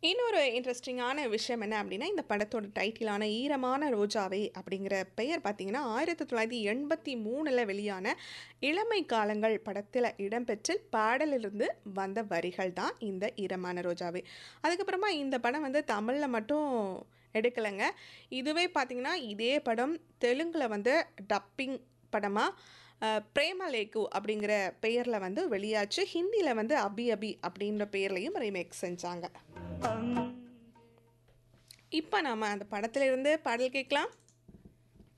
இன்னொரு இன்ட்ரெஸ்டிங்கான விஷயம் என்ன அப்படின்னா இந்த படத்தோட டைட்டிலான ஈரமான ரோஜாவே அப்படிங்கிற பெயர் பார்த்தீங்கன்னா ஆயிரத்தி தொள்ளாயிரத்தி எண்பத்தி மூணில் வெளியான இளமை காலங்கள் படத்தில் இடம்பெற்ற பாடலிலிருந்து வந்த வரிகள் தான் இந்த ஈரமான ரோஜாவே அதுக்கப்புறமா இந்த படம் வந்து தமிழில் மட்டும் எடுக்கலைங்க இதுவே பார்த்தீங்கன்னா இதே படம் தெலுங்கில் வந்து டப்பிங் படமாக பிரேமலேகு அப்படிங்கிற பெயரில் வந்து வெளியாச்சு ஹிந்தியில் வந்து அபி அபி அப்படின்ற பெயர்லையும் ரீமேக் செஞ்சாங்க இப்போ நாம் அந்த படத்திலிருந்து பாடல் கேட்கலாம்